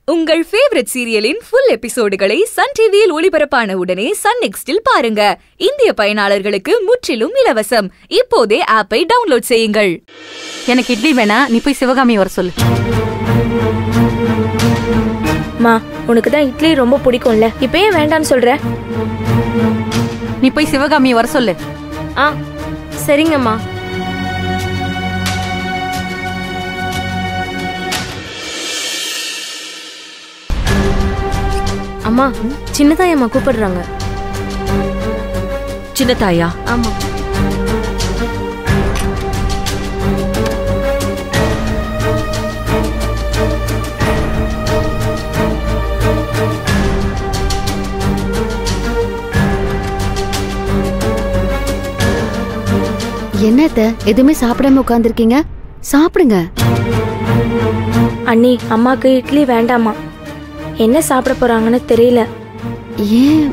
உங்கள் ஃபேவரட் சீரியலின் ஃபுல் எபிசோடுகளை சன் டிவியில் ஒளிபரப்பான உடனே சன் நெக்ஸ்டில் பாருங்க இந்திய பயனாளர்களுக்கு முற்றிலும் இலவசம் இப்போதே ஆப்பை டவுன்லோட் செய்யுங்கள் எனக்கு இட்லி வேணா நீ போய் சிவகாமி வர சொல்லு மா உனக்கு தான் இட்லி ரொம்ப பிடிக்கும்ல இப்போ ஏன் வேண்டாம்னு சொல்ற நீ போய் சிவகாமி வர சொல்லு ஆ சரிங்கம்மா அம்மா சின்னதாயம்மா கூப்பிடுறாங்க சின்னத்தாயா ஆமா என்னத்த எதுவுமே சாப்பிடாம உட்காந்துருக்கீங்க சாப்பிடுங்க அண்ணி அம்மாக்கு இட்லி வேண்டாமா என்ன சாப்பிட போறாங்கன்னு தெரியல ஏன்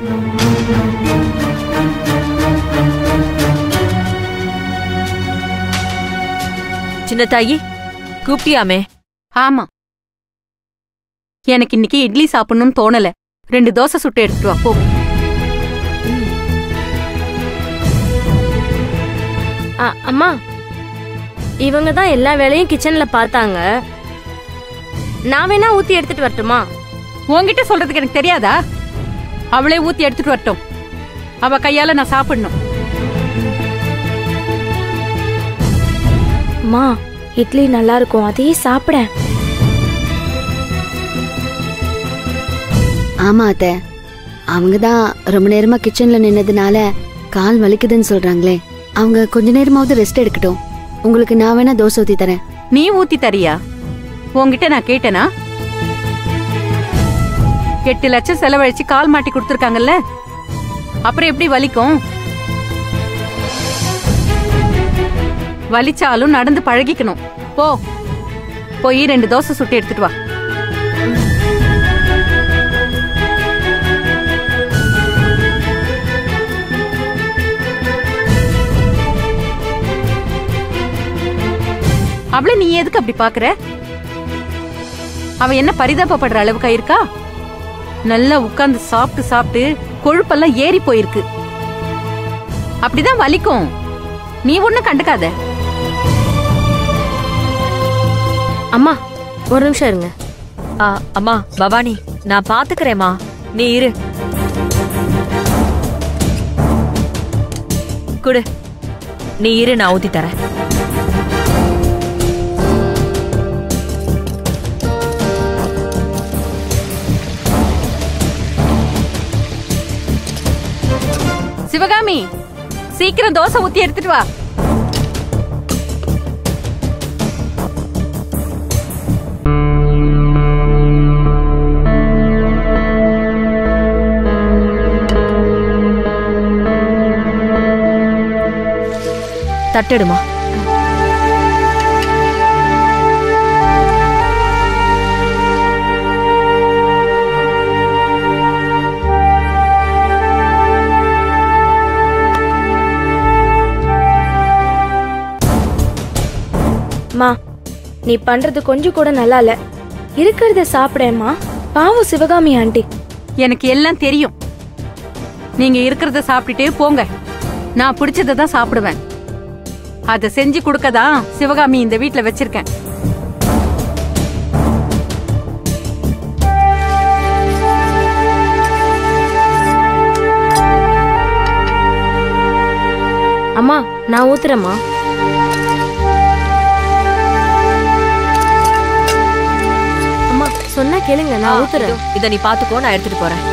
சின்னத்தாயி கூப்பிட்டியாமே ஆமா எனக்கு இன்னைக்கு இட்லி சாப்பிடணும்னு தோணல ரெண்டு தோசை சுட்டு எடுத்துட்டு வா போ அ, அம்மா இவங்க தான் எல்லா வேலையும் கிச்சன்ல பார்த்தாங்க நான் வேணா ஊத்தி எடுத்துட்டு வரட்டுமா உன்கிட்ட சொல்றதுக்கு எனக்கு தெரியாதா அவளே ஊத்தி எடுத்துட்டு வரட்டும் அவ கையால நான் சாப்பிடணும் அம்மா இட்லி நல்லா இருக்கும் அதையே சாப்பிட ஆமா அத்த அவங்க தான் ரொம்ப நேரமா கிச்சன்ல நின்னதுனால கால் வலிக்குதுன்னு சொல்றாங்களே அவங்க கொஞ்ச நேரமாவது ரெஸ்ட் எடுக்கட்டும் உங்களுக்கு நான் வேணா தோசை ஊத்தி தரேன் நீ ஊத்தி தரியா உன்கிட்ட நான் கேட்டேனா எட்டு லட்சம் செலவழிச்சு கால் மாட்டி கொடுத்துருக்காங்கல்ல அப்புறம் எப்படி வலிக்கும் வலிச்சாலும் நடந்து பழகிக்கணும் போ போய் ரெண்டு தோசை சுட்டு எடுத்துட்டு வா அவளை நீ எதுக்கு அப்படி பாக்குற அவ என்ன பரிதாபப்படுற அளவுக்கா இருக்கா நல்லா உட்கார்ந்து சாப்பிட்டு சாப்பிட்டு கொழுப்பெல்லாம் ஏறி போயிருக்கு அப்படிதான் வலிக்கும் நீ ஒண்ணும் கண்டுக்காத அம்மா ஒரு நிமிஷம் இருங்க ஆ, அம்மா பவானி நான் பாத்துக்கிறேம்மா நீ இரு குடு நீ இரு நான் ஊத்தி தரேன் சிவகாமி சீக்கிரம் தோசை ஊத்தி எடுத்துட்டு வா தட்டெடுமா அம்மா நீ பண்றது கொஞ்சம் கூட நல்லா இல்ல இருக்கிறத சாப்பிடேம்மா பாவம் சிவகாமி ஆண்டி எனக்கு எல்லாம் தெரியும் நீங்க இருக்கிறத சாப்பிட்டுட்டே போங்க நான் பிடிச்சத தான் சாப்பிடுவேன் அத செஞ்சு கொடுக்கதான் சிவகாமி இந்த வீட்ல வச்சிருக்கேன் அம்மா நான் ஊத்துறேம்மா அம்மா சொன்னா கேளுங்க நான் ஊத்துறேன் இதோ, இத நீ பாத்துக்கோ நான் எடுத்துட்டு போறேன்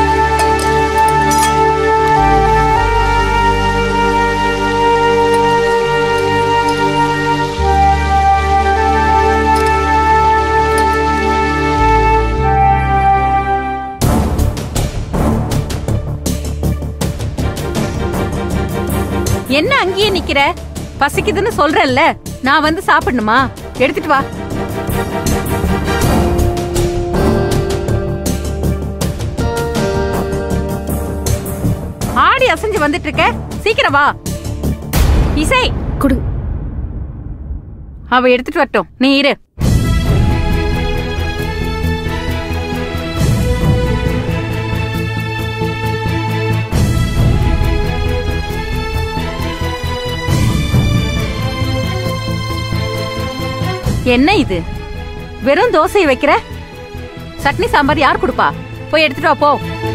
என்ன அங்கேயே நிக்கிற பசிக்குதுன்னு சொல்றேன்ல நான் வந்து சாப்பிடணுமா எடுத்துட்டு வா ஆடி அசைஞ்சு வந்துட்டு இருக்க சீக்கிரம் வா இசை குடு அவ எடுத்துட்டு வரட்டும் நீ இரு என்ன இது வெறும் தோசை வைக்கிற சட்னி சாம்பார் யார் கொடுப்பா போய் எடுத்துட்டு வா போ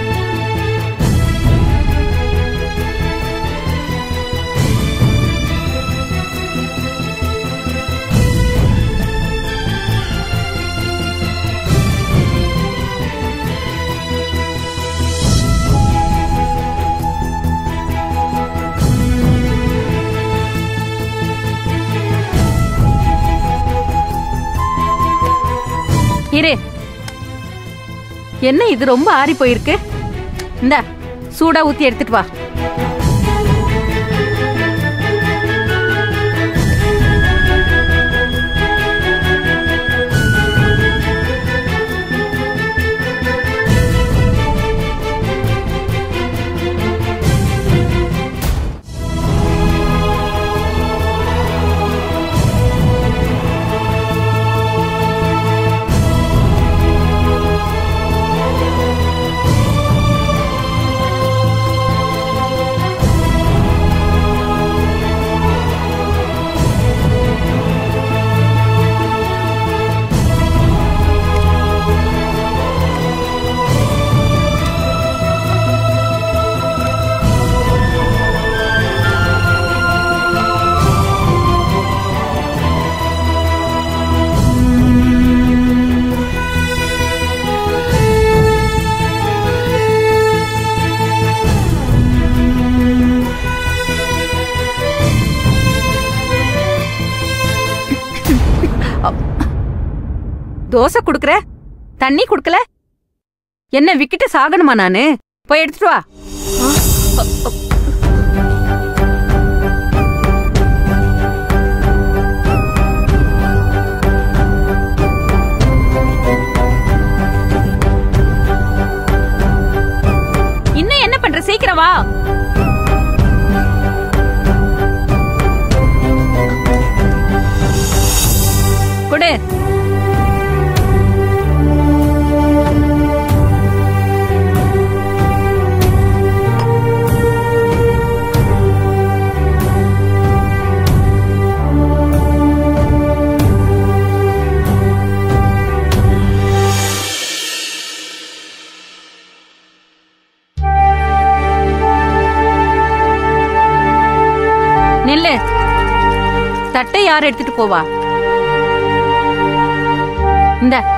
இரு என்ன இது ரொம்ப ஆறி போயிருக்கு இந்த சூடா ஊத்தி எடுத்துட்டு வா தோசை குடுக்கற தண்ணி குடுக்கல என்ன விக்கிட்டு சாகணுமா நானு போய் எடுத்துட்டு வா இன்னும் என்ன பண்ற சீக்கிரம் வா குடு நில்லு தட்டை யார் எடுத்துட்டு போவா இந்த